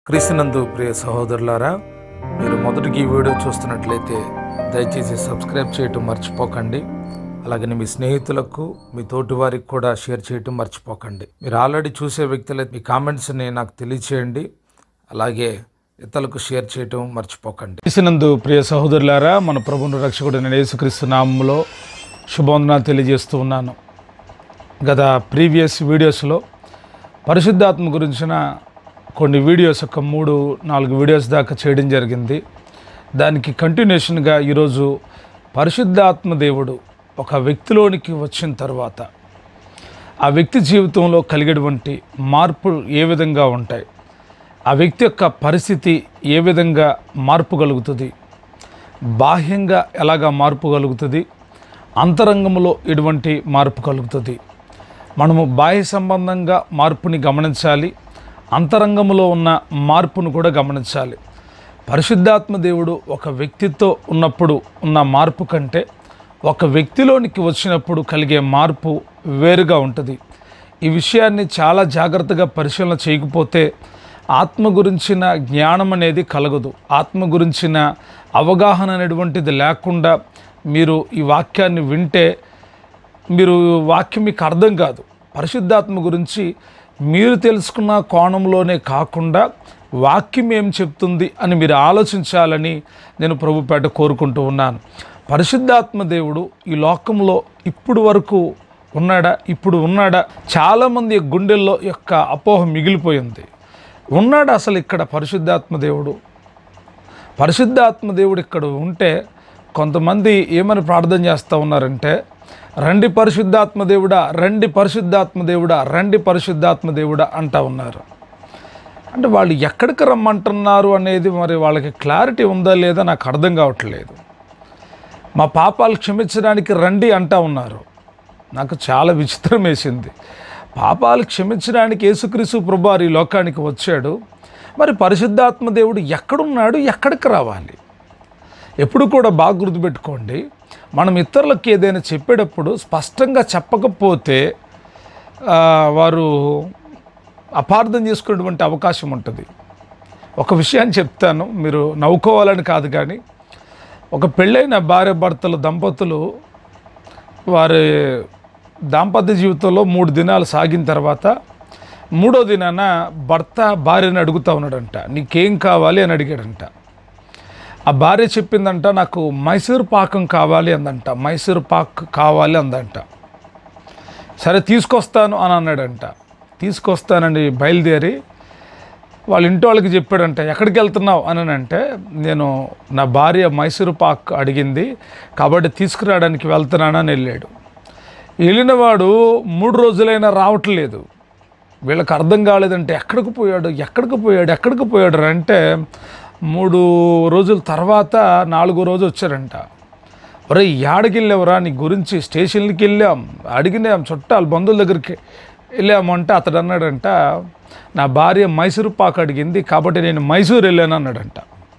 క్రీస్తునందు ప్రియ సహోదరులారా మీరు మొదటికి ఈ వీడియో చూస్తున్నట్లయితే దయచేసి సబ్స్క్రైబ్ చేయటం మర్చిపోకండి అలాగే మీ స్నేహితులకు మీ తోటి వారికి కూడా షేర్ చేయటం మర్చిపోకండి మీరు ఆల్రెడీ చూసే వ్యక్తులైతే మీ కామెంట్స్ని నాకు తెలియచేయండి అలాగే ఇతరులకు షేర్ చేయటం మర్చిపోకండి క్రీస్తునందు ప్రియ సహోదరులారా మన ప్రభుని రక్షకుడు నేను యేసుక్రీస్తు నామంలో శుభవందనాలు తెలియజేస్తూ ఉన్నాను గత ప్రీవియస్ వీడియోస్లో పరిశుద్ధాత్మ గురించిన కొన్ని వీడియోస్ ఒక మూడు నాలుగు వీడియోస్ దాకా చేయడం జరిగింది దానికి కంటిన్యూషన్గా ఈరోజు పరిశుద్ధాత్మ దేవుడు ఒక వ్యక్తిలోనికి వచ్చిన తర్వాత ఆ వ్యక్తి జీవితంలో కలిగేటువంటి మార్పులు ఏ విధంగా ఉంటాయి ఆ వ్యక్తి యొక్క పరిస్థితి ఏ విధంగా మార్పు కలుగుతుంది బాహ్యంగా ఎలాగా మార్పు కలుగుతుంది అంతరంగంలో ఎటువంటి మార్పు కలుగుతుంది మనము బాహ్య సంబంధంగా మార్పుని గమనించాలి అంతరంగంలో ఉన్న మార్పును కూడా గమనించాలి పరిశుద్ధాత్మ దేవుడు ఒక వ్యక్తితో ఉన్నప్పుడు ఉన్న మార్పు కంటే ఒక వ్యక్తిలోనికి వచ్చినప్పుడు కలిగే మార్పు వేరుగా ఉంటుంది ఈ విషయాన్ని చాలా జాగ్రత్తగా పరిశీలన చేయకపోతే ఆత్మ గురించిన జ్ఞానం అనేది కలగదు ఆత్మ గురించిన అవగాహన అనేటువంటిది లేకుండా మీరు ఈ వాక్యాన్ని వింటే మీరు వాక్యం మీకు అర్థం కాదు పరిశుద్ధాత్మ గురించి మీరు తెలుసుకున్న కోణంలోనే కాకుండా వాక్యం ఏం చెప్తుంది అని మీరు ఆలోచించాలని నేను ప్రభుపేట కోరుకుంటూ ఉన్నాను పరిశుద్ధాత్మ దేవుడు ఈ లోకంలో ఇప్పుడు వరకు ఉన్నాడా ఇప్పుడు ఉన్నాడా చాలామంది గుండెల్లో యొక్క అపోహ మిగిలిపోయింది ఉన్నాడా అసలు ఇక్కడ పరిశుద్ధాత్మ దేవుడు పరిశుద్ధాత్మ దేవుడు ఇక్కడ ఉంటే కొంతమంది ఏమని ప్రార్థన చేస్తూ ఉన్నారంటే రండి పరిశుద్ధాత్మ దేవుడా రండి పరిశుద్ధాత్మ దేవుడా రండి పరిశుద్ధాత్మ దేవుడా అంటా ఉన్నారు అంటే వాళ్ళు ఎక్కడికి రమ్మంటున్నారు అనేది మరి వాళ్ళకి క్లారిటీ ఉందా లేదా నాకు అర్థం కావట్లేదు మా పాపాలు క్షమించడానికి రండి అంటా ఉన్నారు నాకు చాలా విచిత్రం వేసింది పాపాలు క్షమించడానికి యేసుక్రీస్తు ప్రభువారు ఈ లోకానికి వచ్చాడు మరి పరిశుద్ధాత్మ దేవుడు ఎక్కడున్నాడు ఎక్కడికి రావాలి ఎప్పుడు కూడా బాగా గుర్తుపెట్టుకోండి మనం ఇతరులకు ఏదైనా చెప్పేటప్పుడు స్పష్టంగా చెప్పకపోతే ఆ, వారు అపార్థం చేసుకునేటువంటి అవకాశం ఉంటుంది ఒక విషయాన్ని చెప్తాను మీరు నవ్వుకోవాలని కాదు కానీ ఒక పెళ్ళైన భార్య భర్తలు దంపతులు వారి దాంపత్య జీవితంలో మూడు దినాలు సాగిన తర్వాత మూడో దినాన భర్త భార్యని అడుగుతా ఉన్నాడంట నీకేం కావాలి అని అడిగాడంట ఆ భార్య చెప్పిందంట నాకు మైసూర్ పాకం కావాలి అందంట మైసూర్ పాక్ కావాలి అందంట సరే తీసుకొస్తాను అని అన్నాడంట తీసుకొస్తానని బయలుదేరి వాళ్ళ ఇంటి వాళ్ళకి చెప్పాడంట ఎక్కడికి వెళ్తున్నావు అని అంటే నేను నా భార్య మైసూర్ పాక్ అడిగింది కాబట్టి తీసుకురావడానికి వెళ్తున్నానని వెళ్ళాడు వెళ్ళినవాడు మూడు రోజులైనా రావట్లేదు వీళ్ళకి అర్థం కాలేదంటే ఎక్కడికి పోయాడు ఎక్కడికి పోయాడు ఎక్కడికి పోయాడు అంటే మూడు రోజుల తర్వాత నాలుగో రోజు వచ్చారంట ఒరే యాడికి వెళ్ళావురా నీ గురించి స్టేషన్కి వెళ్ళాం అడిగినాం చుట్టాలు బంధువుల దగ్గరికి వెళ్ళామంటే అతడు అన్నాడంట నా భార్య మైసూరు పాక్ అడిగింది కాబట్టి నేను మైసూరు వెళ్ళాను అన్నాడంట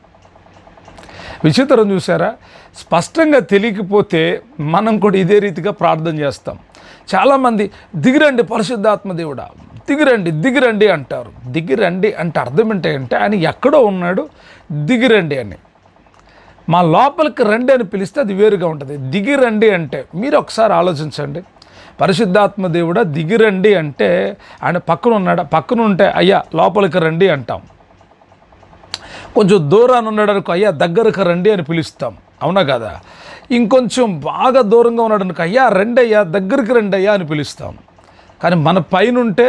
విచిత్రం చూసారా స్పష్టంగా తెలియకపోతే మనం కూడా ఇదే రీతిగా ప్రార్థన చేస్తాం చాలామంది దిగిరండి పరిశుద్ధాత్మ దేవుడా దిగిరండి దిగిరండి అంటారు దిగిరండి అంటే అర్థం ఏంటంటే ఆయన ఎక్కడో ఉన్నాడు దిగిరండి అని మా లోపలికి రండి అని పిలిస్తే అది వేరుగా ఉంటుంది దిగిరండి అంటే మీరు ఒకసారి ఆలోచించండి పరిశుద్ధాత్మ దేవుడా దిగిరండి అంటే ఆయన పక్కన ఉన్నాడా పక్కన ఉంటే అయ్యా లోపలికి రండి అంటాం కొంచెం దూరాన్ని ఉన్నాడు అనుకో అయ్యా దగ్గరకు రండి అని పిలుస్తాం అవునా కదా ఇంకొంచెం బాగా దూరంగా ఉన్నాడు అనుకో అయ్యా రండి అయ్యా దగ్గరికి రండి అయ్యా అని పిలుస్తాం కానీ మన పైనుంటే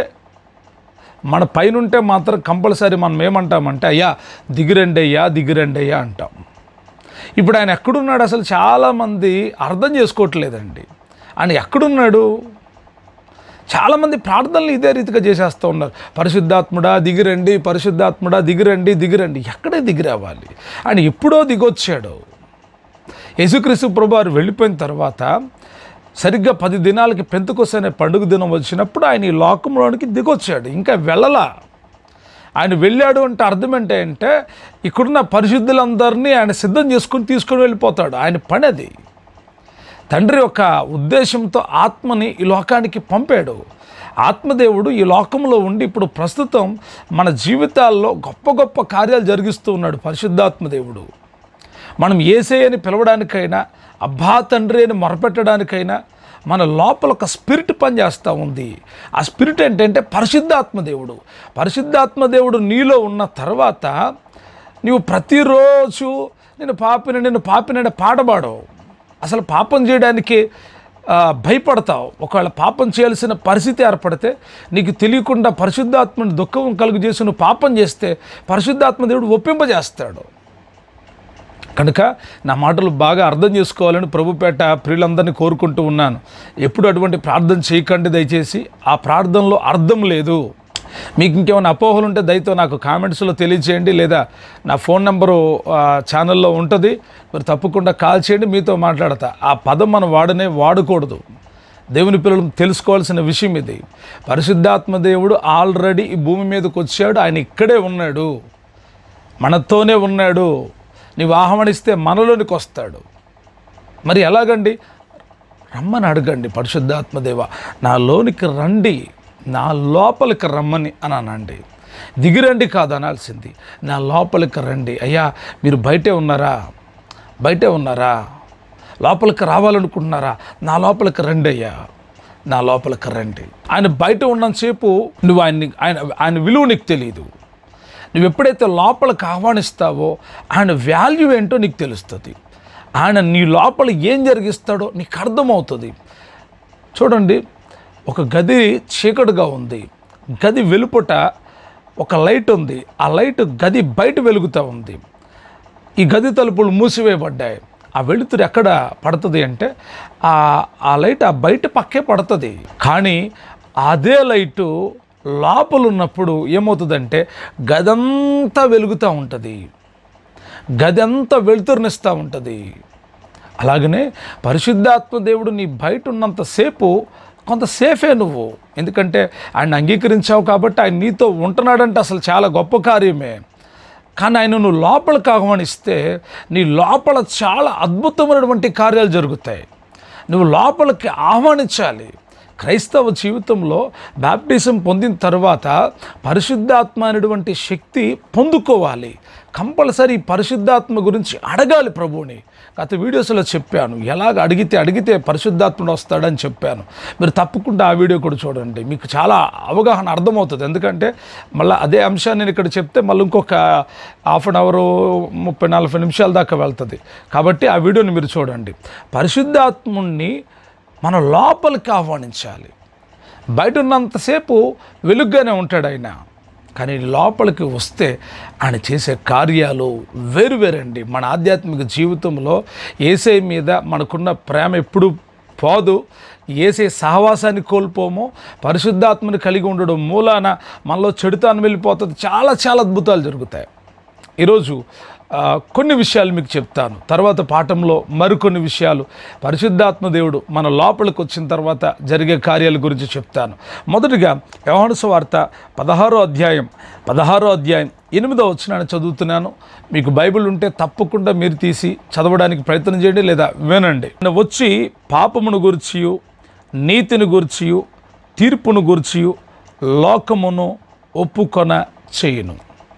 మన పైనుంటే మాత్రం కంపల్సరీ మనం ఏమంటామంటే అయ్యా దిగిరండి అయ్యా దిగిరండి అయ్యా అంటాం ఇప్పుడు ఆయన ఎక్కడున్నాడు అసలు చాలామంది అర్థం చేసుకోవట్లేదండి ఆయన ఎక్కడున్నాడు చాలామంది ప్రార్థనలు ఇదే రీతిగా చేసేస్తూ ఉన్నారు పరిశుద్ధాత్ముడా దిగిరండి పరిశుద్ధాత్ముడా దిగిరండి దిగిరండి ఎక్కడే దిగిరావాలి ఆయన ఎప్పుడో దిగొచ్చాడు యేసుక్రీస్తు ప్రభువారు వెళ్ళిపోయిన తర్వాత సరిగ్గా పది దినాలకి పెంతుకొస్ అనే పండుగ దినం వచ్చినప్పుడు ఆయన ఈ లోకంలోనికి దిగొచ్చాడు ఇంకా వెళ్ళలా ఆయన వెళ్ళాడు అంటే అర్థం ఏంటంటే ఇక్కడున్న పరిశుద్ధులందరినీ ఆయన సిద్ధం చేసుకుని తీసుకొని వెళ్ళిపోతాడు ఆయన పని అది తండ్రి యొక్క ఉద్దేశంతో ఆత్మని ఈ లోకానికి పంపాడు ఆత్మదేవుడు ఈ లోకంలో ఉండి ఇప్పుడు ప్రస్తుతం మన జీవితాల్లో గొప్ప గొప్ప కార్యాలు జరిగిస్తూ ఉన్నాడు పరిశుద్ధాత్మదేవుడు మనం ఏసే అని పిలవడానికైనా అబ్బా తండ్రి అని మొరపెట్టడానికైనా మన లోపల ఒక స్పిరిట్ పనిచేస్తూ ఉంది ఆ స్పిరిట్ ఏంటంటే పరిశుద్ధాత్మదేవుడు పరిశుద్ధాత్మదేవుడు నీలో ఉన్న తర్వాత నీవు ప్రతిరోజు నేను పాపిన నేను పాపిన పాడబాడవు అసలు పాపం చేయడానికి ఆ, భయపడతావు ఒకవేళ పాపం చేయాల్సిన పరిస్థితి ఏర్పడితే నీకు తెలియకుండా పరిశుద్ధాత్మని దుఃఖం కలుగు చేసి నువ్వు పాపం చేస్తే పరిశుద్ధాత్మ దేవుడు ఒప్పింపజేస్తాడు కనుక నా మాటలు బాగా అర్థం చేసుకోవాలని ప్రభుపేట ప్రియులందరినీ కోరుకుంటూ ఉన్నాను ఎప్పుడు అటువంటి ప్రార్థన చేయకండి దయచేసి ఆ ప్రార్థనలో అర్థం లేదు మీకు ఇంకేమైనా అపోహలు ఉంటే దయతో నాకు కామెంట్స్లో తెలియచేయండి లేదా నా ఫోన్ నెంబరు ఆ, ఛానల్లో ఉంటుంది మీరు తప్పకుండా కాల్ చేయండి మీతో మాట్లాడతా ఆ పదం మనం వాడనే వాడకూడదు దేవుని పిల్లలు తెలుసుకోవాల్సిన విషయం ఇది పరిశుద్ధాత్మ దేవుడు ఆల్రెడీ ఈ భూమి మీదకి వచ్చాడు ఆయన ఇక్కడే ఉన్నాడు మనతోనే ఉన్నాడు నీవు ఆహ్వానిస్తే మనలోనికి వస్తాడు మరి ఎలాగండి రమ్మని అడగండి పరిశుద్ధాత్మదేవ నా లోనికి రండి నా లోపలికి రమ్మని అని అనండి దిగిరండి కాదు అనాల్సింది నా లోపలికి రండి అయ్యా మీరు బయటే ఉన్నారా బయటే ఉన్నారా లోపలికి రావాలనుకుంటున్నారా నా లోపలికి రండి అయ్యా నా లోపలికి రండి ఆయన బయట ఉన్నంతసేపు నువ్వు ఆయన్ని ఆయన ఆయన విలువ నీకు తెలియదు నువ్వు ఎప్పుడైతే లోపలికి ఆహ్వానిస్తావో ఆయన వాల్యూ ఏంటో నీకు తెలుస్తుంది ఆయన నీ లోపల ఏం జరిగిస్తాడో నీకు అర్థమవుతుంది చూడండి ఒక గది చీకటిగా ఉంది గది వెలుపట ఒక లైట్ ఉంది ఆ లైట్ గది బయట వెలుగుతూ ఉంది ఈ గది తలుపులు మూసివేయబడ్డాయి ఆ వెలుతురు ఎక్కడ పడుతుంది అంటే ఆ ఆ లైట్ ఆ బయట పక్కే పడుతుంది కానీ అదే లైటు లోపల ఉన్నప్పుడు ఏమవుతుందంటే గదంతా వెలుగుతూ ఉంటుంది గదంతా వెలుతురునిస్తూ ఉంటుంది అలాగనే పరిశుద్ధాత్మ దేవుడు నీ బయట ఉన్నంతసేపు కొంత సేఫే నువ్వు ఎందుకంటే ఆయన అంగీకరించావు కాబట్టి ఆయన నీతో ఉంటున్నాడంటే అసలు చాలా గొప్ప కార్యమే కానీ ఆయన నువ్వు లోపలికి ఆహ్వానిస్తే నీ లోపల చాలా అద్భుతమైనటువంటి కార్యాలు జరుగుతాయి నువ్వు లోపలికి ఆహ్వానించాలి క్రైస్తవ జీవితంలో బ్యాప్టిజం పొందిన తర్వాత పరిశుద్ధాత్మ అనేటువంటి శక్తి పొందుకోవాలి కంపల్సరీ పరిశుద్ధాత్మ గురించి అడగాలి ప్రభువుని గత వీడియోస్లో చెప్పాను ఎలాగ అడిగితే అడిగితే పరిశుద్ధాత్ముడు వస్తాడని చెప్పాను మీరు తప్పకుండా ఆ వీడియో కూడా చూడండి మీకు చాలా అవగాహన అర్థమవుతుంది ఎందుకంటే మళ్ళీ అదే అంశాన్ని నేను ఇక్కడ చెప్తే మళ్ళీ ఇంకొక హాఫ్ అన్ అవర్ ముప్పై నలభై నిమిషాల దాకా వెళ్తుంది కాబట్టి ఆ వీడియోని మీరు చూడండి పరిశుద్ధాత్ముణ్ణి మన లోపలికి ఆహ్వానించాలి బయట ఉన్నంతసేపు వెలుగ్గానే ఉంటాడు ఆయన కానీ లోపలికి వస్తే ఆయన చేసే కార్యాలు వేరు వేరండి మన ఆధ్యాత్మిక జీవితంలో ఏసై మీద మనకున్న ప్రేమ ఎప్పుడు పోదు ఏసే సహవాసాన్ని కోల్పోము పరిశుద్ధాత్మని కలిగి ఉండడం మూలాన మనలో చెడుతాను వెళ్ళిపోతుంది చాలా చాలా అద్భుతాలు జరుగుతాయి ఈరోజు ఆ, కొన్ని విషయాలు మీకు చెప్తాను తర్వాత పాఠంలో మరికొన్ని విషయాలు పరిశుద్ధాత్మ దేవుడు మన లోపలికి వచ్చిన తర్వాత జరిగే కార్యాల గురించి చెప్తాను మొదటిగా యోహాను వార్త పదహారో అధ్యాయం పదహారో అధ్యాయం ఎనిమిదో వచ్చినాను చదువుతున్నాను మీకు బైబిల్ ఉంటే తప్పకుండా మీరు తీసి చదవడానికి ప్రయత్నం చేయండి లేదా వినండి ఆయన వచ్చి పాపమును గుర్చియు నీతిని గుర్చియు తీర్పును గుర్చియు లోకమును ఒప్పుకొన చేయును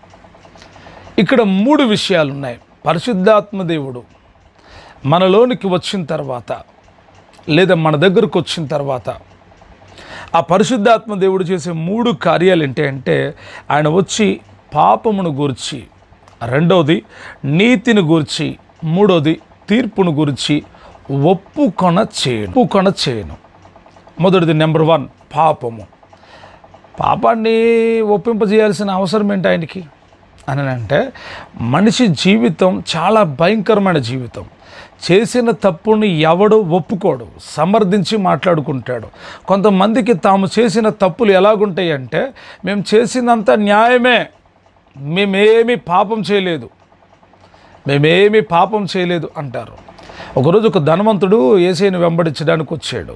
ఇక్కడ మూడు విషయాలు ఉన్నాయి పరిశుద్ధాత్మ దేవుడు మనలోనికి వచ్చిన తర్వాత లేదా మన దగ్గరకు వచ్చిన తర్వాత ఆ పరిశుద్ధాత్మ దేవుడు చేసే మూడు కార్యాలు ఏంటి అంటే ఆయన వచ్చి పాపమును గూర్చి రెండవది నీతిని గూర్చి మూడోది తీర్పును గురించి ఒప్పుకొన చేయను ఒప్పుకొన చేయను మొదటిది నెంబర్ వన్ పాపము పాపాన్ని ఒప్పింపజేయాల్సిన అవసరం ఏంటి ఆయనకి అని అంటే మనిషి జీవితం చాలా భయంకరమైన జీవితం చేసిన తప్పుని ఎవడు ఒప్పుకోడు సమర్థించి మాట్లాడుకుంటాడు కొంతమందికి తాము చేసిన తప్పులు ఎలాగుంటాయి అంటే మేము చేసినంత న్యాయమే మేమేమి పాపం చేయలేదు మేమేమి పాపం చేయలేదు అంటారు ఒకరోజు ఒక ధనవంతుడు ఏసైని వెంబడించడానికి వచ్చాడు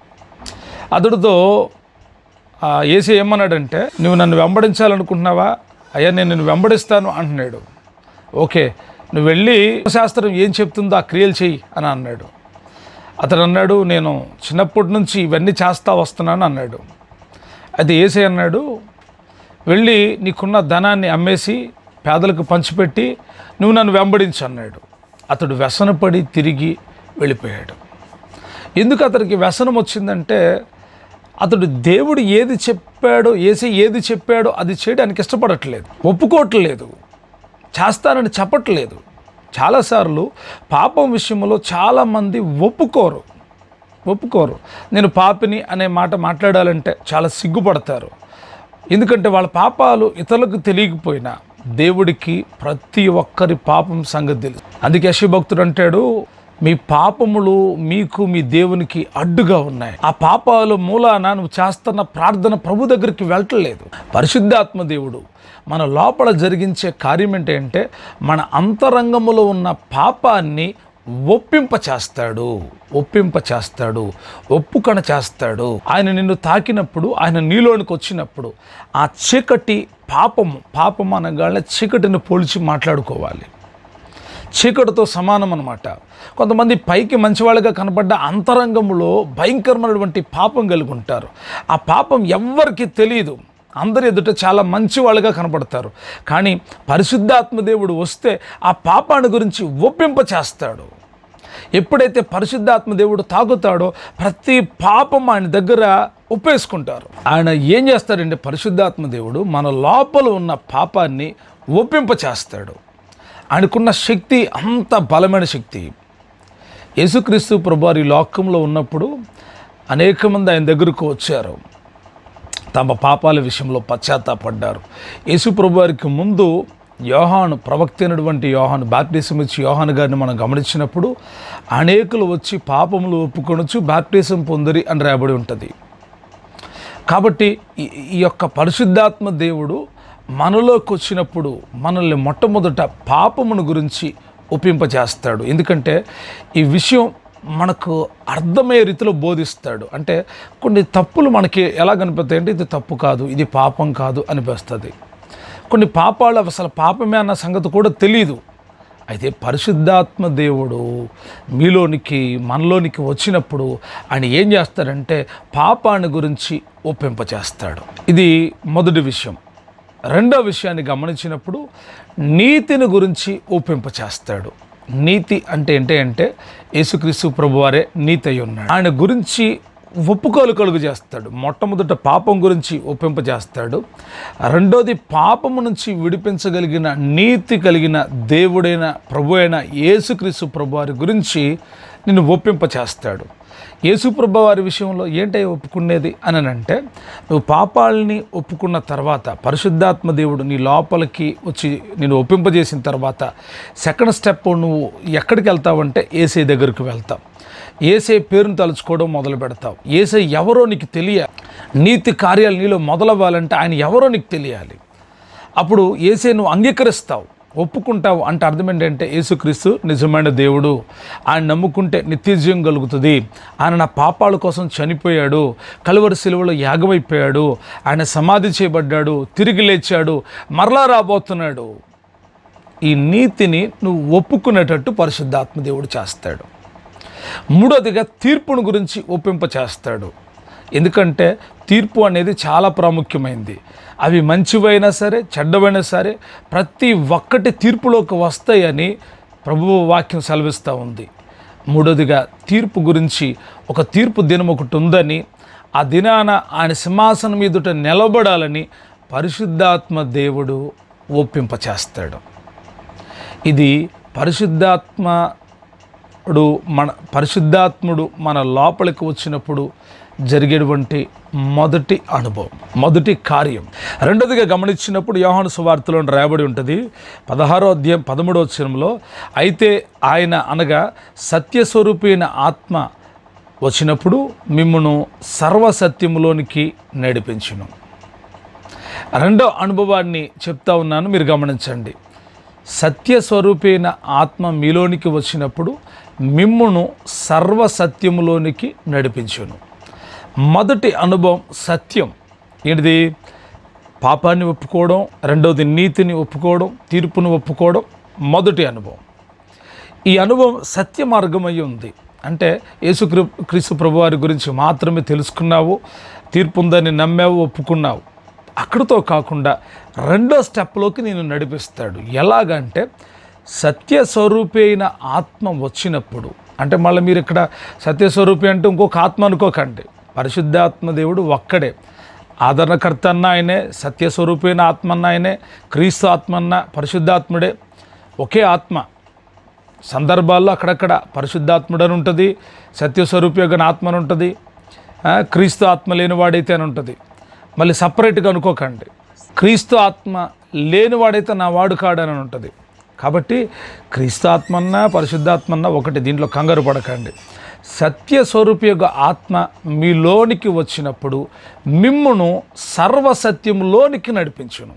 అతడితో ఆ ఏసీ ఏమన్నాడంటే నువ్వు నన్ను వెంబడించాలనుకుంటున్నావా అయ్యా నేను నిన్ను వెంబడిస్తాను అంటున్నాడు ఓకే నువ్వు వెళ్ళి శాస్త్రం ఏం చెప్తుందో ఆ క్రియలు చెయ్యి అని అన్నాడు అతడు అన్నాడు నేను చిన్నప్పటి నుంచి ఇవన్నీ చేస్తా వస్తున్నాను అన్నాడు అయితే ఏసై అన్నాడు వెళ్ళి నీకున్న ధనాన్ని అమ్మేసి పేదలకు పంచిపెట్టి నువ్వు నన్ను వెంబడించు అన్నాడు అతడు వ్యసనపడి తిరిగి వెళ్ళిపోయాడు ఎందుకు అతనికి వ్యసనం వచ్చిందంటే అతడు దేవుడు ఏది చెప్పాడో ఏసై ఏది చెప్పాడో అది చేయడానికి ఇష్టపడట్లేదు ఒప్పుకోవట్లేదు చేస్తానని చెప్పట్లేదు చాలాసార్లు పాపం విషయంలో చాలామంది ఒప్పుకోరు ఒప్పుకోరు నేను పాపిని అనే మాట మాట్లాడాలంటే చాలా సిగ్గుపడతారు ఎందుకంటే వాళ్ళ పాపాలు ఇతరులకు తెలియకపోయినా దేవుడికి ప్రతి ఒక్కరి పాపం సంగతి తెలుసు అందుకే యశభక్తుడు అంటాడు మీ పాపములు మీకు మీ దేవునికి అడ్డుగా ఉన్నాయి ఆ పాపాలు మూలాన నువ్వు చేస్తున్న ప్రార్థన ప్రభు దగ్గరికి వెళ్ళట్లేదు పరిశుద్ధాత్మ దేవుడు మన లోపల జరిగించే కార్యం ఏంటంటే మన అంతరంగములో ఉన్న పాపాన్ని ఒప్పింప చేస్తాడు ఒప్పింప చేస్తాడు ఒప్పుకణ చేస్తాడు ఆయన నిన్ను తాకినప్పుడు ఆయన నీలోనికి వచ్చినప్పుడు ఆ చీకటి పాపము పాపం అనగానే చీకటిని పోల్చి మాట్లాడుకోవాలి చీకటితో సమానం అనమాట కొంతమంది పైకి మంచివాళ్ళుగా కనపడ్డ అంతరంగంలో భయంకరమైనటువంటి పాపం కలిగి ఉంటారు ఆ పాపం ఎవ్వరికి తెలియదు అందరి ఎదుట చాలా మంచివాళ్ళుగా కనపడతారు కానీ పరిశుద్ధాత్మ దేవుడు వస్తే ఆ పాపాన్ని గురించి ఒప్పింప చేస్తాడు ఎప్పుడైతే పరిశుద్ధాత్మ దేవుడు తాగుతాడో ప్రతి పాపం ఆయన దగ్గర ఒప్పేసుకుంటారు ఆయన ఏం చేస్తాడంటే పరిశుద్ధాత్మ దేవుడు మన లోపల ఉన్న పాపాన్ని ఒప్పింప చేస్తాడు ఆయనకున్న శక్తి అంత బలమైన శక్తి యేసుక్రీస్తు ప్రభువారు ఈ లోకంలో ఉన్నప్పుడు అనేక మంది ఆయన దగ్గరకు వచ్చారు తమ పాపాల విషయంలో పశ్చాత్తాపడ్డారు యేసు ప్రభువారికి ముందు యోహాను ప్రవక్త అయినటువంటి యోహాను బాప్టిజం ఇచ్చి యోహాను గారిని మనం గమనించినప్పుడు అనేకులు వచ్చి పాపములు ఒప్పుకొనొచ్చు బాప్టిజం పొందిరి అని రాయబడి ఉంటుంది కాబట్టి ఈ ఈ యొక్క పరిశుద్ధాత్మ దేవుడు మనలోకి వచ్చినప్పుడు మనల్ని మొట్టమొదట పాపమును గురించి ఒప్పింపజేస్తాడు ఎందుకంటే ఈ విషయం మనకు అర్థమయ్యే రీతిలో బోధిస్తాడు అంటే కొన్ని తప్పులు మనకి ఎలా కనిపిస్తాయి అంటే ఇది తప్పు కాదు ఇది పాపం కాదు అనిపిస్తుంది కొన్ని పాపాలు అసలు పాపమే అన్న సంగతి కూడా తెలియదు అయితే పరిశుద్ధాత్మ దేవుడు మీలోనికి మనలోనికి వచ్చినప్పుడు ఆయన ఏం చేస్తాడంటే పాపాన్ని గురించి ఒప్పింపచేస్తాడు ఇది మొదటి విషయం రెండో విషయాన్ని గమనించినప్పుడు నీతిని గురించి ఒప్పింపచేస్తాడు నీతి అంటే ఏంటి అంటే యేసుక్రీస్తు ప్రభువారే నీతి అయి ఉన్నాడు ఆయన గురించి ఒప్పుకోలు కలుగు చేస్తాడు మొట్టమొదట పాపం గురించి ఒప్పింపజేస్తాడు రెండోది పాపము నుంచి విడిపించగలిగిన నీతి కలిగిన దేవుడైన ప్రభు అయిన యేసుక్రీస్తు ప్రభు వారి గురించి నిన్ను ఒప్పింపచేస్తాడు యేసు ప్రభు వారి విషయంలో ఏంటై ఒప్పుకునేది అని అంటే నువ్వు పాపాలని ఒప్పుకున్న తర్వాత పరిశుద్ధాత్మ దేవుడు నీ లోపలికి వచ్చి నేను ఒప్పింపజేసిన తర్వాత సెకండ్ స్టెప్ నువ్వు ఎక్కడికి వెళ్తావంటే ఏసై దగ్గరికి వెళ్తావు ఏసై పేరును తలుచుకోవడం మొదలు పెడతావు ఏసై ఎవరో నీకు తెలియాలి నీతి కార్యాలు నీలో మొదలవ్వాలంటే ఆయన ఎవరో నీకు తెలియాలి అప్పుడు ఏసై నువ్వు అంగీకరిస్తావు ఒప్పుకుంటావు అంటే అర్థం ఏంటంటే యేసుక్రీస్తు నిజమైన దేవుడు ఆయన నమ్ముకుంటే నిత్యజీవం కలుగుతుంది ఆయన నా పాపాల కోసం చనిపోయాడు కలువరి శిలువలో యాగమైపోయాడు ఆయన సమాధి చేయబడ్డాడు తిరిగి లేచాడు మరలా రాబోతున్నాడు ఈ నీతిని నువ్వు ఒప్పుకునేటట్టు పరిశుద్ధాత్మ దేవుడు చేస్తాడు మూడోదిగా తీర్పును గురించి ఒప్పింప చేస్తాడు ఎందుకంటే తీర్పు అనేది చాలా ప్రాముఖ్యమైంది అవి మంచివైనా సరే చెడ్డవైనా సరే ప్రతి ఒక్కటి తీర్పులోకి వస్తాయని ప్రభువు వాక్యం సెలవిస్తూ ఉంది మూడోదిగా తీర్పు గురించి ఒక తీర్పు దినం ఒకటి ఉందని ఆ దినాన ఆయన సింహాసనం మీదుట నిలబడాలని పరిశుద్ధాత్మ దేవుడు ఒప్పింప చేస్తాడు ఇది పరిశుద్ధాత్మడు మన పరిశుద్ధాత్ముడు మన లోపలికి వచ్చినప్పుడు జరిగేటువంటి మొదటి అనుభవం మొదటి కార్యం రెండోదిగా గమనించినప్పుడు యోహాను సువార్తలో రాయబడి ఉంటుంది పదహారో అధ్యాయం పదమూడో వచనంలో అయితే ఆయన అనగా సత్యస్వరూపైన ఆత్మ వచ్చినప్పుడు మిమ్మను సర్వసత్యములోనికి నడిపించును రెండో అనుభవాన్ని చెప్తా ఉన్నాను మీరు గమనించండి సత్యస్వరూపైన ఆత్మ మీలోనికి వచ్చినప్పుడు మిమ్మును సర్వసత్యములోనికి నడిపించును మొదటి అనుభవం సత్యం ఏంటిది పాపాన్ని ఒప్పుకోవడం రెండవది నీతిని ఒప్పుకోవడం తీర్పును ఒప్పుకోవడం మొదటి అనుభవం ఈ అనుభవం సత్య మార్గమై ఉంది అంటే యేసు క్రీస్తు ప్రభు వారి గురించి మాత్రమే తెలుసుకున్నావు తీర్పు ఉందని నమ్మావు ఒప్పుకున్నావు అక్కడితో కాకుండా రెండో స్టెప్లోకి నేను నడిపిస్తాడు ఎలాగంటే సత్య స్వరూపి అయిన ఆత్మ వచ్చినప్పుడు అంటే మళ్ళీ మీరు ఇక్కడ సత్యస్వరూపి అంటే ఇంకొక ఆత్మ అనుకోకండి పరిశుద్ధాత్మ దేవుడు ఒక్కడే ఆదరణకర్త అన్న ఆయనే సత్యస్వరూపి అయిన ఆత్మ అన్న ఆయనే క్రీస్తు ఆత్మ అన్న పరిశుద్ధాత్ముడే ఒకే ఆత్మ సందర్భాల్లో అక్కడక్కడ పరిశుద్ధాత్ముడు అని ఉంటుంది సత్యస్వరూపి యొక్క ఆత్మ అని ఉంటుంది ఆ, క్రీస్తు ఆత్మ లేనివాడైతే అని ఉంటుంది మళ్ళీ సపరేట్గా అనుకోకండి క్రీస్తు ఆత్మ లేనివాడైతే నా వాడు కాడని ఉంటుంది కాబట్టి క్రీస్తు ఆత్మన్నా పరిశుద్ధాత్మన్నా ఒకటి దీంట్లో కంగారు పడకండి సత్య స్వరూపి యొక్క ఆత్మ మీలోనికి వచ్చినప్పుడు మిమ్మును సర్వసత్యంలోనికి నడిపించును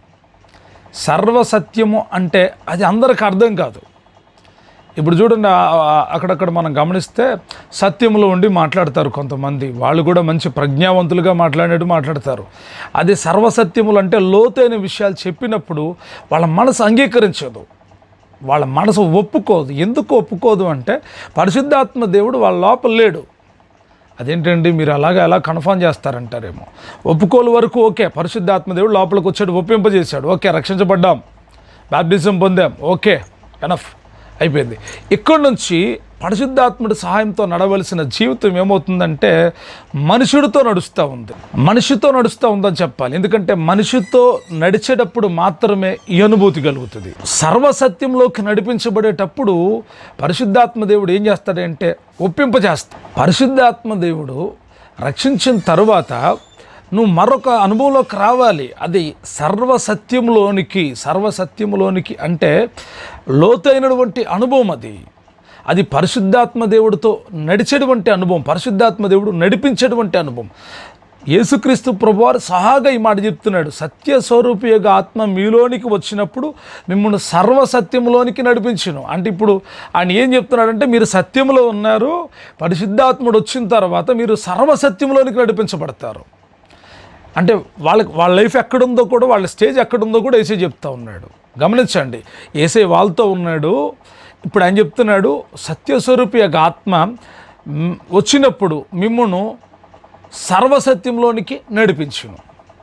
సర్వసత్యము అంటే అది అందరికి అర్థం కాదు ఇప్పుడు చూడండి ఆ- ఆ- అక్కడక్కడ మనం గమనిస్తే సత్యంలో ఉండి మాట్లాడతారు కొంతమంది వాళ్ళు కూడా మంచి ప్రజ్ఞావంతులుగా మాట్లాడినట్టు మాట్లాడతారు అది సర్వసత్యములు అంటే లోతైన విషయాలు చెప్పినప్పుడు వాళ్ళ మనసు అంగీకరించదు వాళ్ళ మనసు ఒప్పుకోదు ఎందుకు ఒప్పుకోదు అంటే పరిశుద్ధాత్మ దేవుడు వాళ్ళ లోపల లేడు అదేంటండి మీరు అలాగా ఎలా కన్ఫర్మ్ చేస్తారంటారేమో ఒప్పుకోలు వరకు ఓకే పరిశుద్ధాత్మ దేవుడు లోపలికి వచ్చాడు ఒప్పింపజేశాడు ఓకే రక్షించబడ్డాం బాప్టిజం పొందాం ఓకే ఎనఫ్ అయిపోయింది ఇక్కడి నుంచి పరిశుద్ధాత్ముడి సహాయంతో నడవలసిన జీవితం ఏమవుతుందంటే మనుషుడితో నడుస్తూ ఉంది మనిషితో నడుస్తూ ఉందని చెప్పాలి ఎందుకంటే మనిషితో నడిచేటప్పుడు మాత్రమే ఈ అనుభూతి కలుగుతుంది సర్వసత్యంలోకి నడిపించబడేటప్పుడు పరిశుద్ధాత్మ దేవుడు ఏం చేస్తాడంటే ఒప్పింపజేస్తా పరిశుద్ధాత్మ దేవుడు రక్షించిన తరువాత నువ్వు మరొక అనుభవంలోకి రావాలి అది సర్వసత్యంలోనికి సర్వసత్యంలోనికి అంటే లోతైనటువంటి అనుభవం అది అది పరిశుద్ధాత్మ దేవుడితో నడిచేటువంటి అనుభవం పరిశుద్ధాత్మ దేవుడు నడిపించేటువంటి అనుభవం యేసుక్రీస్తు ప్రభువారు సహాగా ఈ మాట చెప్తున్నాడు సత్య స్వరూపి యొక్క ఆత్మ మీలోనికి వచ్చినప్పుడు మిమ్మల్ని సర్వసత్యంలోనికి నడిపించును అంటే ఇప్పుడు ఆయన ఏం చెప్తున్నాడంటే మీరు సత్యంలో ఉన్నారు పరిశుద్ధాత్ముడు వచ్చిన తర్వాత మీరు సర్వసత్యంలోనికి నడిపించబడతారు అంటే వాళ్ళకి వాళ్ళ లైఫ్ ఎక్కడుందో కూడా వాళ్ళ స్టేజ్ ఎక్కడుందో కూడా ఏసే చెప్తా ఉన్నాడు గమనించండి ఏసే వాళ్ళతో ఉన్నాడు ఇప్పుడు ఆయన చెప్తున్నాడు సత్యస్వరూపి యొక్క ఆత్మ మ్, వచ్చినప్పుడు మిమ్మును సర్వసత్యంలోనికి నడిపించును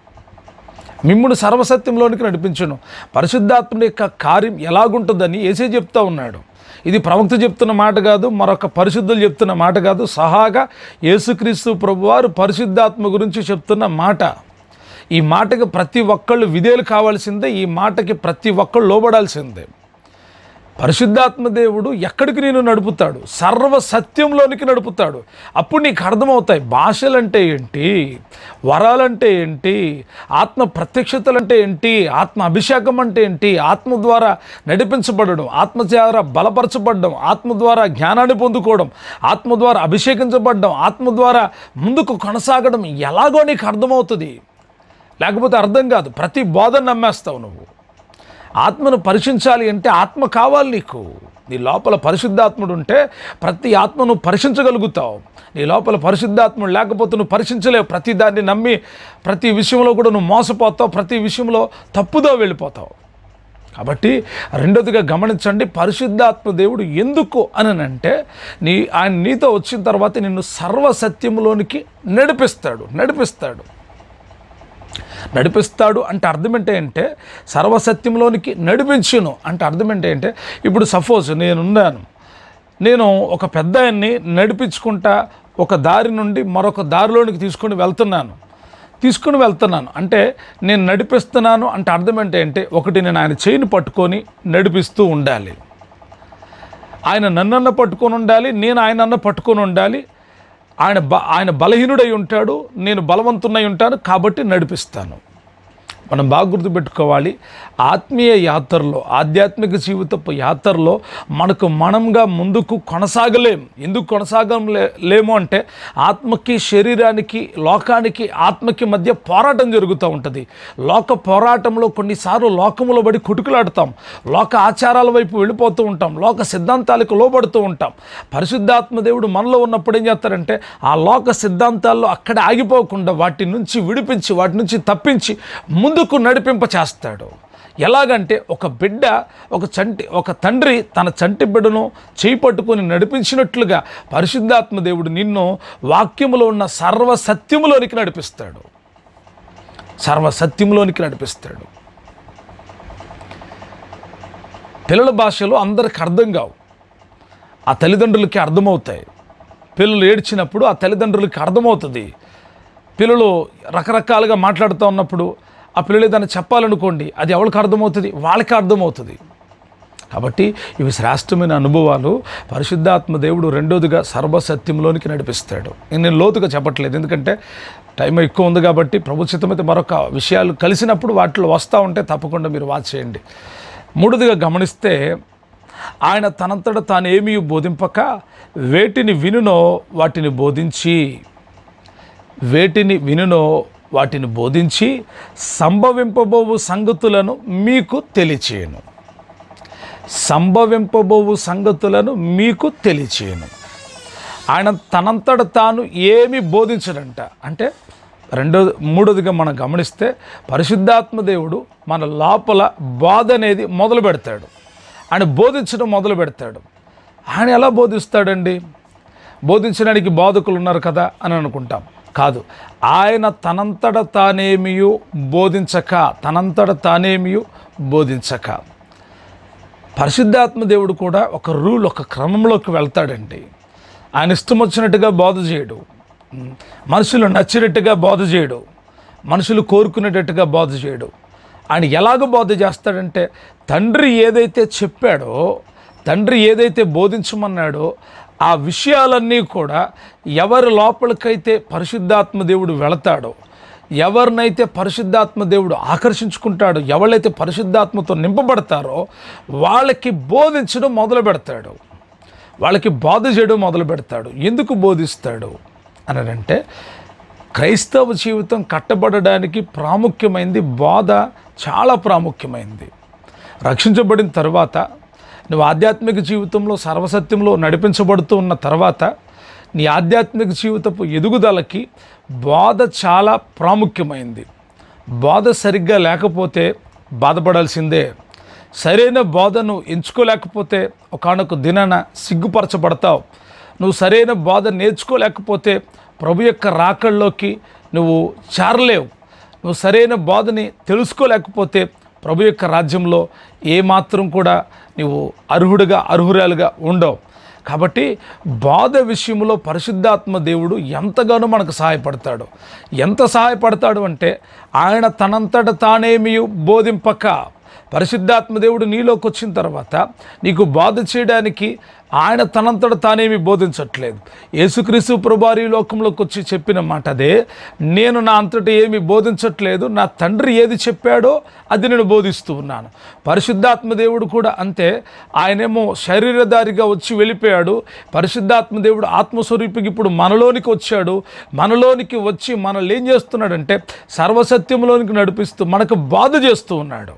మిమ్మును సర్వసత్యంలోనికి నడిపించును పరిశుద్ధాత్ముడి యొక్క కార్యం ఎలాగుంటుందని ఏసే చెప్తా ఉన్నాడు ఇది ప్రవక్త చెప్తున్న మాట కాదు మరొక పరిశుద్ధులు చెప్తున్న మాట కాదు సహాగా యేసుక్రీస్తు ప్రభువారు పరిశుద్ధాత్మ గురించి చెప్తున్న మాట ఈ మాటకి ప్రతి ఒక్కళ్ళు విధేయులు కావాల్సిందే ఈ మాటకి ప్రతి ఒక్కళ్ళు లోబడాల్సిందే పరిశుద్ధాత్మ దేవుడు ఎక్కడికి నేను నడుపుతాడు సర్వ సత్యంలోనికి నడుపుతాడు అప్పుడు నీకు అర్థమవుతాయి భాషలంటే ఏంటి వరాలంటే ఏంటి ఆత్మ ప్రత్యక్షతలంటే ఏంటి ఆత్మ అభిషేకం అంటే ఏంటి ఆత్మ ద్వారా నడిపించబడడం ఆత్మ ద్వారా బలపరచబడడం ఆత్మ ద్వారా జ్ఞానాన్ని పొందుకోవడం ఆత్మ ద్వారా అభిషేకించబడడం ఆత్మ ద్వారా ముందుకు కొనసాగడం ఎలాగో నీకు అర్థమవుతుంది లేకపోతే అర్థం కాదు ప్రతి బోధన నమ్మేస్తావు నువ్వు ఆత్మను పరీక్షించాలి అంటే ఆత్మ కావాలి నీకు నీ లోపల పరిశుద్ధాత్ముడు ఉంటే ప్రతి ఆత్మ నువ్వు పరీక్షించగలుగుతావు నీ లోపల పరిశుద్ధాత్ముడు లేకపోతే నువ్వు పరీక్షించలేవు ప్రతి దాన్ని నమ్మి ప్రతి విషయంలో కూడా నువ్వు మోసపోతావు ప్రతి విషయంలో తప్పుదో వెళ్ళిపోతావు కాబట్టి రెండోదిగా గమనించండి పరిశుద్ధాత్మ దేవుడు ఎందుకు అని అంటే నీ ఆయన నీతో వచ్చిన తర్వాత నిన్ను సర్వసత్యంలోనికి నడిపిస్తాడు నడిపిస్తాడు నడిపిస్తాడు అంటే అర్థం ఏంటంటే సర్వసత్యంలోనికి నడిపించును అంటే అర్థం ఏంటంటే ఇప్పుడు సపోజ్ నేనున్నాను నేను ఒక పెద్ద ఆయన్ని నడిపించుకుంటా ఒక దారి నుండి మరొక దారిలోనికి తీసుకొని వెళ్తున్నాను తీసుకుని వెళ్తున్నాను అంటే నేను నడిపిస్తున్నాను అంటే అర్థం ఏంటంటే ఒకటి నేను ఆయన చేయిని పట్టుకొని నడిపిస్తూ ఉండాలి ఆయన నన్నన్న పట్టుకొని ఉండాలి నేను ఆయనన్న పట్టుకొని ఉండాలి ఆయన బ ఆయన బలహీనుడై ఉంటాడు నేను బలవంతున్నై ఉంటాను కాబట్టి నడిపిస్తాను మనం బాగా గుర్తుపెట్టుకోవాలి ఆత్మీయ యాత్రలో ఆధ్యాత్మిక జీవితపు యాత్రలో మనకు మనంగా ముందుకు కొనసాగలేం ఎందుకు కొనసాగలే లేము అంటే ఆత్మకి శరీరానికి లోకానికి ఆత్మకి మధ్య పోరాటం జరుగుతూ ఉంటుంది లోక పోరాటంలో కొన్నిసార్లు లోకములో పడి కుటుకులాడుతాం లోక ఆచారాల వైపు వెళ్ళిపోతూ ఉంటాం లోక సిద్ధాంతాలకు లోబడుతూ ఉంటాం పరిశుద్ధాత్మ దేవుడు మనలో ఉన్నప్పుడు ఏం చేస్తారంటే ఆ లోక సిద్ధాంతాల్లో అక్కడ ఆగిపోకుండా వాటి నుంచి విడిపించి వాటి నుంచి తప్పించి ముందుకు నడిపింప చేస్తాడు ఎలాగంటే ఒక బిడ్డ ఒక చంటి ఒక తండ్రి తన చంటి బిడ్డను చేయి పట్టుకొని నడిపించినట్లుగా పరిశుద్ధాత్మ దేవుడు నిన్ను వాక్యములో ఉన్న సర్వ సత్యములోనికి నడిపిస్తాడు సర్వ సత్యములోనికి నడిపిస్తాడు పిల్లల భాషలో అందరికి అర్థం కావు ఆ తల్లిదండ్రులకి అర్థమవుతాయి పిల్లలు ఏడ్చినప్పుడు ఆ తల్లిదండ్రులకి అర్థమవుతుంది పిల్లలు రకరకాలుగా మాట్లాడుతూ ఉన్నప్పుడు ఆ పిల్లలు ఏదైనా చెప్పాలనుకోండి అది ఎవరికి అర్థమవుతుంది వాళ్ళకి అర్థమవుతుంది కాబట్టి ఇవి శ్రేష్టమైన అనుభవాలు పరిశుద్ధాత్మ దేవుడు రెండోదిగా సర్వసత్యంలోనికి నడిపిస్తాడు నేను లోతుగా చెప్పట్లేదు ఎందుకంటే టైం ఎక్కువ ఉంది కాబట్టి ప్రభుత్వమైతే మరొక విషయాలు కలిసినప్పుడు వాటిలో వస్తూ ఉంటే తప్పకుండా మీరు వాచ్ చేయండి మూడోదిగా గమనిస్తే ఆయన తనంతట తానేమీ బోధింపక వేటిని వినునో వాటిని బోధించి వేటిని వినునో వాటిని బోధించి సంభవింపబోవు సంగతులను మీకు తెలియచేయను సంభవింపబోవు సంగతులను మీకు తెలియచేయను ఆయన తనంతట తాను ఏమి బోధించడంట అంటే రెండో మూడోదిగా మనం గమనిస్తే పరిశుద్ధాత్మ దేవుడు మన లోపల బాధ అనేది మొదలు పెడతాడు ఆయన బోధించడం మొదలు పెడతాడు ఆయన ఎలా బోధిస్తాడండి బోధించడానికి బోధకులు ఉన్నారు కదా అని అనుకుంటాం కాదు ఆయన తనంతట తానేమియు బోధించక తనంతట తానేమియు బోధించక పరిశుద్ధాత్మ దేవుడు కూడా ఒక రూల్ ఒక క్రమంలోకి వెళ్తాడండి ఆయన ఇష్టం వచ్చినట్టుగా బోధ చేయడు మనుషులు నచ్చినట్టుగా బోధ చేయడు మనుషులు కోరుకునేటట్టుగా బోధ చేయడు ఆయన ఎలాగ బోధ చేస్తాడంటే తండ్రి ఏదైతే చెప్పాడో తండ్రి ఏదైతే బోధించమన్నాడో ఆ విషయాలన్నీ కూడా ఎవరి లోపలికైతే పరిశుద్ధాత్మ దేవుడు వెళతాడో ఎవరినైతే పరిశుద్ధాత్మ దేవుడు ఆకర్షించుకుంటాడో ఎవరైతే పరిశుద్ధాత్మతో నింపబడతారో వాళ్ళకి బోధించడం మొదలు పెడతాడు వాళ్ళకి బోధ చేయడం మొదలు పెడతాడు ఎందుకు బోధిస్తాడు అని అంటే క్రైస్తవ జీవితం కట్టబడడానికి ప్రాముఖ్యమైనది బోధ చాలా ప్రాముఖ్యమైనది రక్షించబడిన తర్వాత నువ్వు ఆధ్యాత్మిక జీవితంలో సర్వసత్యంలో నడిపించబడుతూ ఉన్న తర్వాత నీ ఆధ్యాత్మిక జీవితపు ఎదుగుదలకి బోధ చాలా ప్రాముఖ్యమైంది బోధ సరిగ్గా లేకపోతే బాధపడాల్సిందే సరైన బోధను ఎంచుకోలేకపోతే ఒకనొక దినాన సిగ్గుపరచబడతావు నువ్వు సరైన బోధ నేర్చుకోలేకపోతే ప్రభు యొక్క రాకళ్ళలోకి నువ్వు చేరలేవు నువ్వు సరైన బోధని తెలుసుకోలేకపోతే ప్రభు యొక్క రాజ్యంలో ఏమాత్రం కూడా నువ్వు అర్హుడుగా అర్హురాలుగా ఉండవు కాబట్టి బోధ విషయంలో పరిశుద్ధాత్మ దేవుడు ఎంతగానో మనకు సహాయపడతాడు ఎంత సహాయపడతాడు అంటే ఆయన తనంతట తానేమీ బోధింపక పరిశుద్ధాత్మ దేవుడు నీలోకి వచ్చిన తర్వాత నీకు బోధ చేయడానికి ఆయన తనంతట తానేమి బోధించట్లేదు యేసుక్రీస్తు ప్రభారి లోకంలోకి వచ్చి చెప్పిన మాట అదే నేను నా అంతట ఏమి బోధించట్లేదు నా తండ్రి ఏది చెప్పాడో అది నేను బోధిస్తూ ఉన్నాను పరిశుద్ధాత్మ దేవుడు కూడా అంతే ఆయనేమో శరీరధారిగా వచ్చి వెళ్ళిపోయాడు పరిశుద్ధాత్మ దేవుడు ఆత్మస్వరూపికి ఇప్పుడు మనలోనికి వచ్చాడు మనలోనికి వచ్చి మనల్ని ఏం చేస్తున్నాడంటే సర్వసత్యంలోనికి నడిపిస్తూ మనకు బాధ చేస్తూ ఉన్నాడు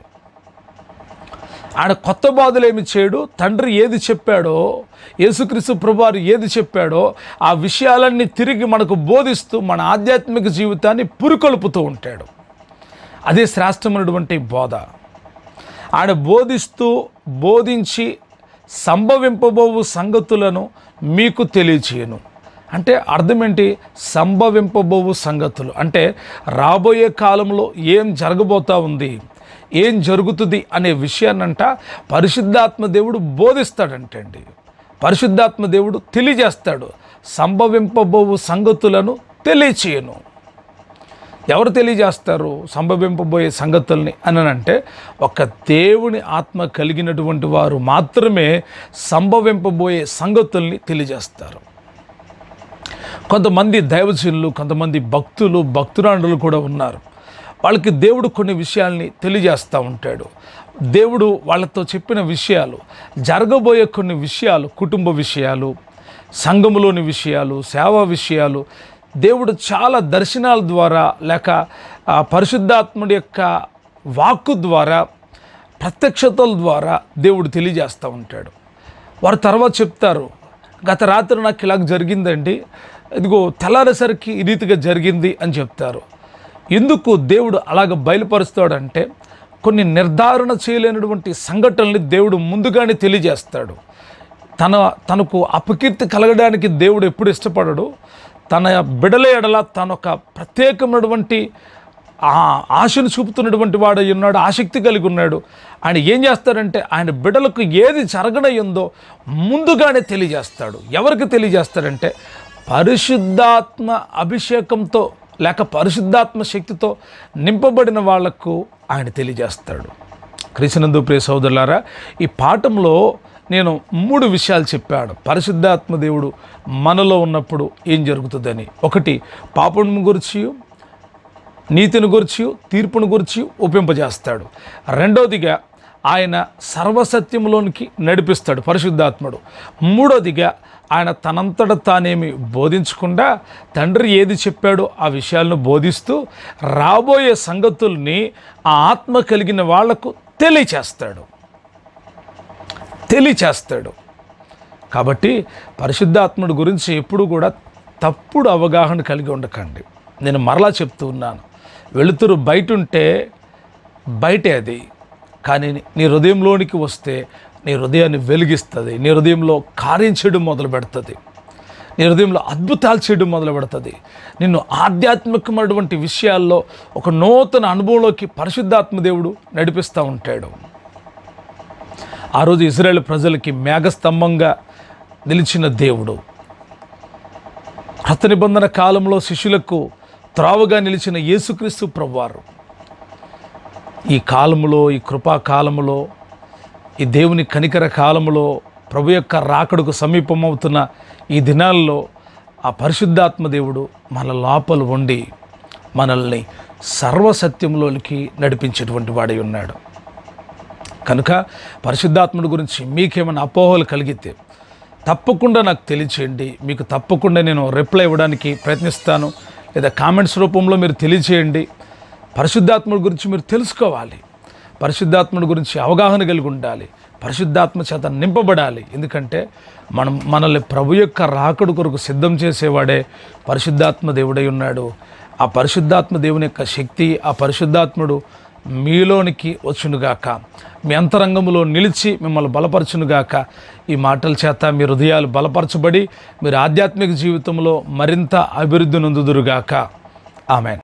ఆయన కొత్త బాధలు ఏమి చేయడు తండ్రి ఏది చెప్పాడో యేసుక్రీస్తు ప్రభువారు ఏది చెప్పాడో ఆ విషయాలన్నీ తిరిగి మనకు బోధిస్తూ మన ఆధ్యాత్మిక జీవితాన్ని పురికొల్పుతూ ఉంటాడు అదే శ్రేష్టమైనటువంటి బోధ ఆయన బోధిస్తూ బోధించి సంభవింపబోవు సంగతులను మీకు తెలియచేయను అంటే అర్థం ఏంటి సంభవింపబోవు సంగతులు అంటే రాబోయే కాలంలో ఏం జరగబోతా ఉంది ఏం జరుగుతుంది అనే విషయాన్నంట పరిశుద్ధాత్మ దేవుడు బోధిస్తాడంటండి పరిశుద్ధాత్మ దేవుడు తెలియజేస్తాడు సంభవింపబోవు సంగతులను తెలియచేయను ఎవరు తెలియజేస్తారు సంభవింపబోయే సంగతుల్ని అని అంటే ఒక దేవుని ఆత్మ కలిగినటువంటి వారు మాత్రమే సంభవింపబోయే సంగతుల్ని తెలియజేస్తారు కొంతమంది దైవజనులు కొంతమంది భక్తులు భక్తురాండులు కూడా ఉన్నారు వాళ్ళకి దేవుడు కొన్ని విషయాల్ని తెలియజేస్తూ ఉంటాడు దేవుడు వాళ్ళతో చెప్పిన విషయాలు జరగబోయే కొన్ని విషయాలు కుటుంబ విషయాలు సంఘములోని విషయాలు సేవా విషయాలు దేవుడు చాలా దర్శనాల ద్వారా లేక ఆ పరిశుద్ధాత్ముడి యొక్క వాక్కు ద్వారా ప్రత్యక్షతల ద్వారా దేవుడు తెలియజేస్తూ ఉంటాడు వారు తర్వాత చెప్తారు గత రాత్రి నాకు ఇలాగ జరిగిందండి ఇదిగో తెల్లారేసరికి ఈ రీతిగా జరిగింది అని చెప్తారు ఎందుకు దేవుడు అలాగ బయలుపరుస్తాడంటే కొన్ని నిర్ధారణ చేయలేనటువంటి సంఘటనల్ని దేవుడు ముందుగానే తెలియజేస్తాడు తన తనకు అపకీర్తి కలగడానికి దేవుడు ఎప్పుడు ఇష్టపడడు తన బిడల ఎడల తన ఒక ప్రత్యేకమైనటువంటి ఆ ఆశను చూపుతున్నటువంటి వాడు అయి ఉన్నాడు ఆసక్తి కలిగి ఉన్నాడు ఆయన ఏం చేస్తాడంటే ఆయన బిడలకు ఏది జరగనయ్యిందో ముందుగానే తెలియజేస్తాడు ఎవరికి తెలియజేస్తాడంటే పరిశుద్ధాత్మ అభిషేకంతో లేక పరిశుద్ధాత్మ శక్తితో నింపబడిన వాళ్లకు ఆయన తెలియజేస్తాడు క్రీస్తునందు ప్రియ సోదరులారా ఈ పాఠంలో నేను మూడు విషయాలు చెప్పాడు పరిశుద్ధాత్మ దేవుడు మనలో ఉన్నప్పుడు ఏం జరుగుతుందని ఒకటి పాపం గురించి నీతిని గురించి తీర్పును గురించి ఒప్పింపజేస్తాడు రెండోదిగా ఆయన సర్వసత్యంలోనికి నడిపిస్తాడు పరిశుద్ధాత్ముడు మూడోదిగా ఆయన తనంతట తానేమి బోధించకుండా తండ్రి ఏది చెప్పాడో ఆ విషయాలను బోధిస్తూ రాబోయే సంగతుల్ని ఆ ఆత్మ కలిగిన వాళ్లకు తెలియచేస్తాడు తెలియచేస్తాడు కాబట్టి పరిశుద్ధాత్ముడి గురించి ఎప్పుడు కూడా తప్పుడు అవగాహన కలిగి ఉండకండి నేను మరలా చెప్తూ ఉన్నాను వెలుతురు బయట ఉంటే బయటే అది కానీ నీ హృదయంలోనికి వస్తే నీ హృదయాన్ని వెలిగిస్తుంది నీ హృదయంలో కార్యం చేయడం మొదలు పెడుతుంది నీ హృదయంలో అద్భుతాలు చేయడం మొదలు పెడుతుంది నిన్ను ఆధ్యాత్మికమైనటువంటి విషయాల్లో ఒక నూతన అనుభవంలోకి పరిశుద్ధాత్మ దేవుడు నడిపిస్తూ ఉంటాడు ఆ రోజు ఇజ్రాయెల్ ప్రజలకి మేఘస్తంభంగా నిలిచిన దేవుడు క్రొత్త నిబంధన కాలంలో శిష్యులకు త్రావుగా నిలిచిన యేసుక్రీస్తు ప్రభువారు ఈ కాలములో ఈ కృపా కాలములో ఈ దేవుని కనికర కాలములో ప్రభు యొక్క రాకడకు సమీపమవుతున్న ఈ దినాల్లో ఆ పరిశుద్ధాత్మ దేవుడు మన లోపల ఉండి మనల్ని సర్వసత్యంలోనికి నడిపించేటువంటి వాడై ఉన్నాడు కనుక పరిశుద్ధాత్ముడి గురించి మీకేమైనా అపోహలు కలిగితే తప్పకుండా నాకు తెలియచేయండి మీకు తప్పకుండా నేను రిప్లై ఇవ్వడానికి ప్రయత్నిస్తాను లేదా కామెంట్స్ రూపంలో మీరు తెలియచేయండి పరిశుద్ధాత్ముడి గురించి మీరు తెలుసుకోవాలి పరిశుద్ధాత్ముడి గురించి అవగాహన కలిగి ఉండాలి పరిశుద్ధాత్మ చేత నింపబడాలి ఎందుకంటే మనం మనల్ని ప్రభు యొక్క రాకడు కొరకు సిద్ధం చేసేవాడే పరిశుద్ధాత్మ దేవుడై ఉన్నాడు ఆ పరిశుద్ధాత్మ దేవుని యొక్క శక్తి ఆ పరిశుద్ధాత్ముడు మీలోనికి వచ్చునుగాక మీ అంతరంగంలో నిలిచి మిమ్మల్ని బలపరచునుగాక ఈ మాటల చేత మీ హృదయాలు బలపరచబడి మీరు ఆధ్యాత్మిక జీవితంలో మరింత అభివృద్ధి నొందుదురుగాక ఆమెన్